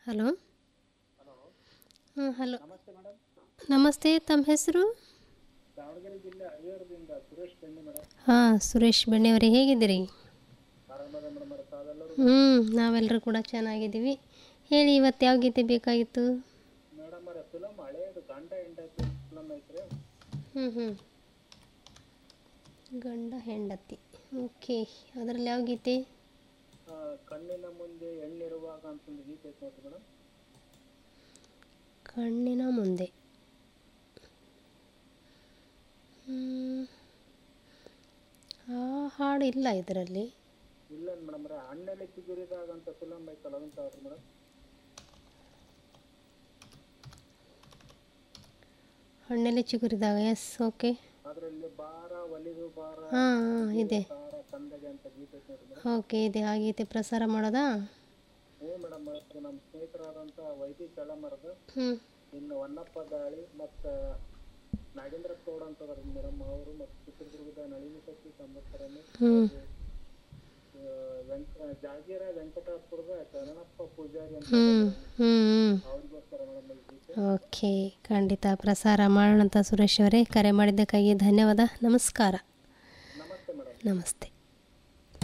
Hello ಹಾಂ hello ನಮಸ್ತೆ ತಮ್ಮ ಹೆಸರು ದಾವಣಗೆರೆ ಜಿಲ್ಲೆ ಅಯ್ಯೂರದಿಂದ ಸುರೇಶ್ ಬೆಣ್ಣೆ ಮೇಡಮ್ ಹಾಂ ಸುರೇಶ್ ಬೆಣ್ಣೆಯವರೇ ಹೇಗಿದ್ದೀರಿ ಆರಾಮದ ಮೇಡಮ್ ಅವ್ರ ತಾವೆಲ್ಲರೂ ಹ್ಞೂ ನಾವೆಲ್ಲರೂ ಕೂಡ ಚೆನ್ನಾಗಿದ್ದೀವಿ ಹೇಳಿ ಇವತ್ತು ಯಾವ ಗೀತೆ ಬೇಕಾಗಿತ್ತು ಮೇಡಮ್ ಅವರ ಫಿಲಮ್ ಹಳೆಯದು ಗಂಡ ಹೆಂಡತಿ ಫಿಲಮ್ ಐತ್ರಿ ಹ್ಞೂ ಹ್ಞೂ ಗಂಡ ಹೆಂಡತಿ ಓಕೆ ಅದರಲ್ಲಿ ಯಾವ ಗೀತೆ ಆ, ಕಣ್ಣಿನ ಮುಂದೆ ಹೆಣ್ಣಿರುವಾಗ ಅಂತಂದು ಗೀತೆ ಐತೆ ನೋಡ್ರಿ ಮೇಡಮ್ ಕಣ್ಣಿನ ಮುಂದೆ ಹ್ಮ್. ಆ ಹಾಡು ಇಲ್ಲ ಇದರಲ್ಲಿ ಇಲ್ಲ ಮೇಡಮ್ ಅವ್ರೆ ಹಣ್ಣಲ್ಲಿ ಚಿಗುರಿದಾಗ ಅಂತ ಫಿಲಮ್ ಐತಲ್ಲ ಅದಂತ ಅವ್ರಿ ಮೇಡಮ್ ಹಣ್ಣಲ್ಲಿ ಚಿಗುರಿದಾಗ ಎಸ್ ಓಕೆ ಅದರಲ್ಲಿ ಬಾರ ಒಲಿದು ಬಾರ ಹಾಂ ಹಾಂ ಇದೆ ಬಾರ ತಂದಗೆ ಅಂತ ಗೀತೆ ಐತೆ ನೋಡ್ರಿ ಮೇಡಮ್ ಓಕೆ ಇದೆ ಆ ಗೀತೆ ಪ್ರಸಾರ ಮಾಡೋದಾ ಹ್ಞೂ ಮೇಡಮ್ ಅವ್ರೆ ನಮ್ಮ ಸ್ನೇಹಿತರಾದಂಥ ವೈದಿ ಚಳಮರದ ಹ್ಞೂ ಇನ್ನು ಹೊನ್ನಪ್ಪ ದಾಳಿ ಮತ್ತು ನಾಗೇಂದ್ರ ಗೌಡ ಅಂತ ಅದಾರ ಮೇಡಮ್ ಅವರು ಮತ್ತು ಚಿತ್ರದುರ್ಗದ ನಳಿನಿ ಶಕ್ತಿ ಸಂವತ್ಸರನೇ ಹ್ಞೂ ವೆಂಕ ಜಾಗೀರ ವೆಂಕಟಾಪುರದ ಶರಣಪ್ಪ ಪೂಜಾರಿ ಅಂತ ಹ್ಞೂ ಹ್ಞೂ ಹ್ಞೂ ಅವ್ರಿಗೋಸ್ಕರ ಮೇಡಮ್ ಈ ಗೀತೆ ಓಕೆ ಖಂಡಿತ ಪ್ರಸಾರ ಮಾಡೋಣ ಅಂತ ಸುರೇಶ್ ಅವರೇ ಕರೆ ಮಾಡಿದ್ದಕ್ಕಾಗಿ ಧನ್ಯವಾದ ನಮಸ್ಕಾರ ನಮಸ್ತೆ ಮೇಡಮ್ ನಮಸ್ತೆ